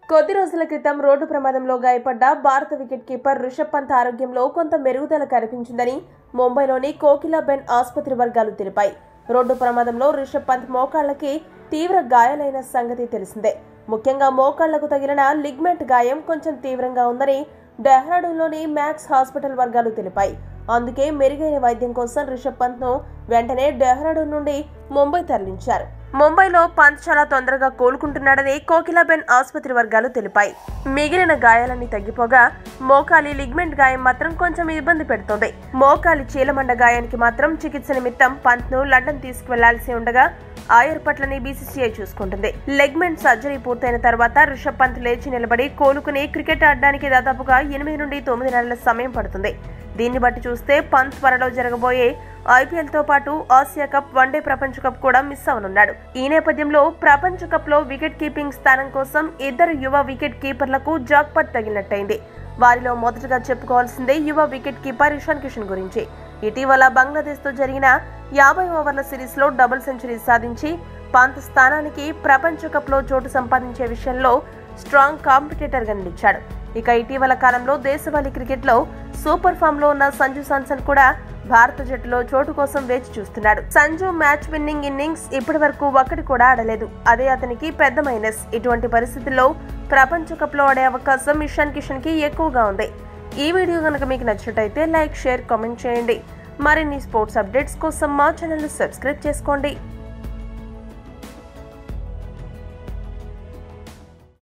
కొద్ది రోజుల క్రితం రోడ్డు ప్రమాదంలో గాయపడ్డ భారత వికెట్ కీపర్ రిషబ్ పంత్ ఆరోగ్యంలో కొంత మెరుగుదల కనిపించిందని ముంబైలోని కోకిలాబెన్ ఆసుపత్రి వర్గాలు తెలిపాయి రోడ్డు ప్రమాదంలో రిషబ్ పంత్ మోకాళ్లకి తీవ్ర గాయాలైన సంగతి తెలిసిందే ముఖ్యంగా మోకాళ్లకు తగిలిన లిగ్మెంట్ గాయం కొంచెం తీవ్రంగా ఉందని డెహ్రాడూన్లోని మ్యాక్స్ హాస్పిటల్ వర్గాలు తెలిపాయి అందుకే మెరుగైన వైద్యం కోసం రిషబ్ పంత్ ను వెంటనే డెహ్రాడూన్ నుండి ముంబై తరలించారు ముంబైలో పంత్ చాలా తొందరగా కోలుకుంటున్నాడని కోకిలాబెన్ ఆసుపత్రి వర్గాలు తెలిపాయి మిగిలిన గాయాలన్నీ తగ్గిపోగా మోకాలి లిగ్మెంట్ గాయం మాత్రం కొంచెం ఇబ్బంది పెడుతోంది మోకాలి చీలమండ గాయానికి మాత్రం చికిత్స నిమిత్తం పంత్ ను లండన్ తీసుకువెళ్లాల్సి ఉండగా ఆ ఏర్పాట్లని బీసీసీఐ చూసుకుంటుంది లెగ్మెంట్ సర్జరీ పూర్తయిన తర్వాత రిషబ్ పంత్ లేచి నిలబడి కోలుకుని క్రికెట్ ఆడడానికి దాదాపుగా ఎనిమిది నుండి తొమ్మిది నెలల సమయం పడుతుంది దీన్ని బట్టి చూస్తే పంత్ త్వరలో జరగబోయే ఐపీఎల్ తో పాటు ఆసియా కప్ వన్డే ప్రపంచ కప్ కూడా మిస్ అవనున్నాడు ఈ నేపథ్యంలో ప్రపంచ కప్ లో వికెట్ కీపింగ్ స్థానం కోసం ఇద్దరు యువ వికెట్ కీపర్లకు జాక్పట్ తగిలినట్టయింది వారిలో మొదటగా చెప్పుకోవాల్సిందే యువ వికెట్ కీపర్ ఇషాన్ కిషన్ గురించి ఇటీవల బంగ్లాదేశ్ తో జరిగిన యాభై ఓవర్ల సిరీస్ లో డబుల్ సెంచరీ సాధించి పంత్ స్థానానికి ప్రపంచ కప్ లో చోటు సంపాదించే విషయంలో స్ట్రాంగ్ కాంపిటేటర్ గా నిలిచాడు ఇక ఇటీవల కాలంలో దేశవాళీ క్రికెట్ లో సూపర్ ఫామ్ లో ఉన్న సంజు సామ్సన్ కూడా భారత జట్టులో చోటు కోసం వేచి చూస్తున్నాడు సంజు మ్యాచ్ విన్నింగ్ ఇన్నింగ్స్ ఇప్పటి వరకు ఒక్కటి కూడా ఆడలేదు అదే అతనికి పెద్ద మైనస్ ఇటువంటి పరిస్థితుల్లో ప్రపంచ కప్ లో ఆడే అవకాశం ఇషాన్ కిషన్ కి ఎక్కువగా ఉంది ఈ వీడియో కనుక మీకు నచ్చినట్టయితే లైక్ షేర్ కామెంట్ చేయండి మరిన్ని స్పోర్ట్స్ అప్డేట్స్ కోసం మా ఛానల్ సబ్స్క్రైబ్ చేసుకోండి